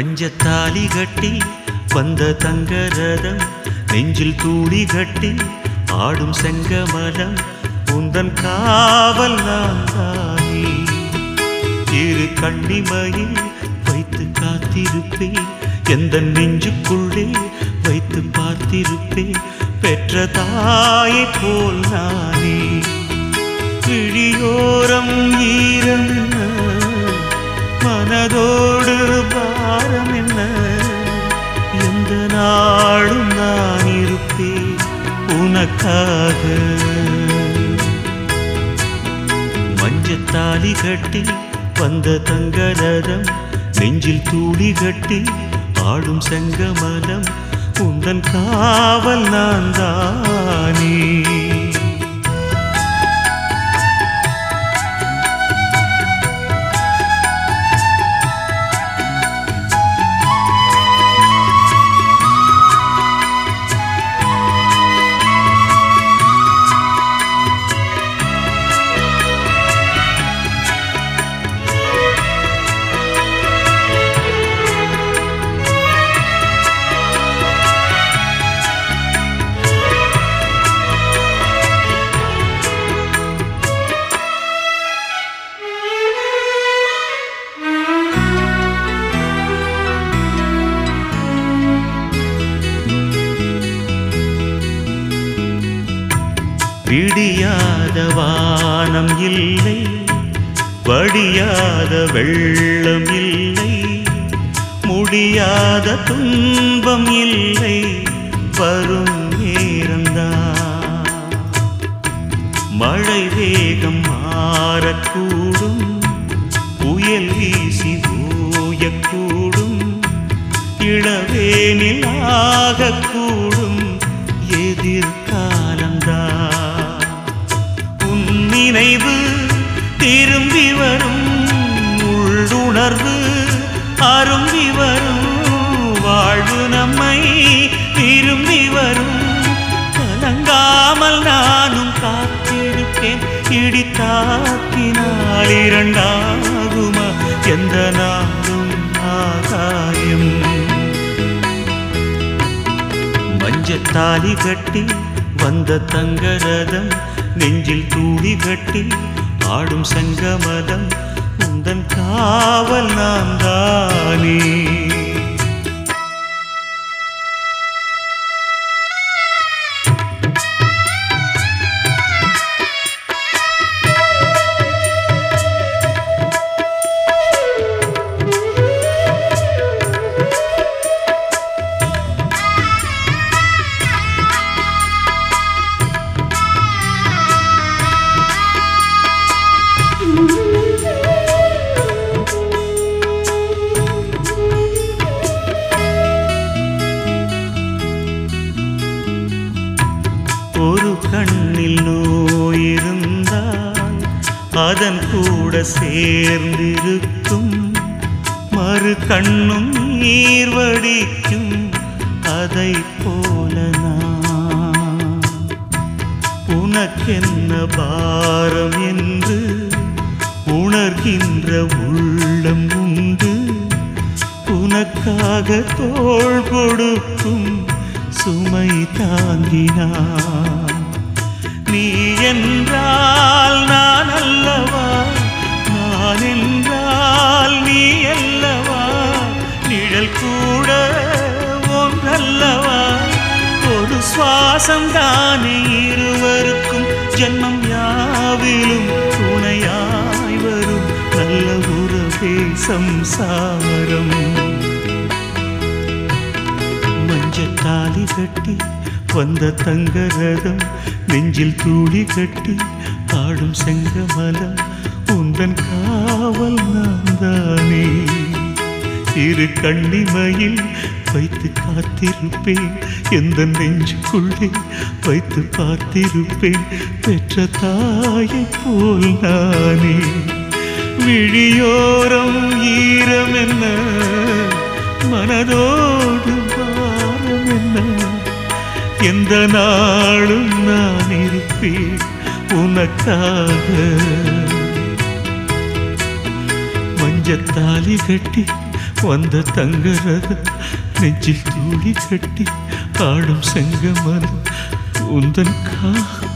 மஞ்சத்தாலி கட்டி வந்த தங்கரதம் நெஞ்சில் தூளி கட்டி ஆடும் செங்கமலம் உந்தன் காவல் நான் தானே இரு கண்ணிமையில் வைத்து காத்திருப்பேன் எந்த நெஞ்சுக்குள்ளே வைத்து பார்த்திருப்பேன் பெற்ற தாயை போல் நானே விழியோரம் ஈரம் என்ன மனதோடு பாரம் என்ன எந்த நாளும் நான் இருப்பேன் உனக்காக மஞ்சத்தாலி கட்டி வந்த தங்கரதம் நெஞ்சில் தூளி கட்டி ஆடும் செங்கமலம் உந்தன் காவல் நான் தானே விடியாத வானம் இல்லை வடியாத வெள்ளம் இல்லை முடியாத துன்பம் இல்லை வரும் நேரந்தான் மழை வேகம் மாறக்கூடும் புயல் வீசி ஓயக்கூடும் இளவேனில் ஆகக்கூடும் எதிர்காலம்தான் உன் நினைவு திரும்பி வரும் உள்ளுணர்வு அரும்பி வரும் வாழ்வு நம்மை திரும்பி வரும் கலங்காமல் நானும் காத்திருப்பேன் இடி தாக்கினால் இரண்டாகுமா எந்த நாளும் ஆகாயம் மஞ்சத்தாலி கட்டி வந்த தங்கரதம் நெஞ்சில் தூளி கட்டி ஆடும் சங்கமதம் உந்தன் காவல் நான் தானே ஒரு கண்ணில் நோயிருந்தால் அதன் கூட சேர்ந்திருக்கும் மறு கண்ணும் நீர் வடிக்கும் அதை போல நான் உனக்கென்ன பாரம் என்று உணர்கின்ற உள்ளம் உண்டு உனக்காக தோள் கொடுக்கும் சுமை தாங்கினான் நீ என்றால் நான் அல்லவா நான் என்றால் நீ அல்லவா நிழல் கூட ஒன்றல்லவா ஒரு சுவாசம் தானே இருவருக்கும் ஜென்மம் யாவிலும் துணையாய் வரும் நல்ல உறவே சம்சாரம் மஞ்சத்தாலி கட்டி வந்த தங்கரதம் நெஞ்சில் தூளி கட்டி ஆடும் செங்கமலம் உந்தன் காவல் நான் தானே இரு கண்ணிமையில் வைத்து காத்திருப்பேன் எந்த நெஞ்சுக்குள்ளே வைத்து பார்த்திருப்பேன் பெற்ற தாயை போல் நானே விழியோரம் ஈரம் என்ன மனதோடு பாரம் என்ன எந்த நாளும் நான் இருப்பேன் உனக்காக மஞ்சத்தாலி கட்டி வந்த தங்கரக நெஞ்சில் தூளி கட்டி ஆடும் செங்கமல உந்தன் கா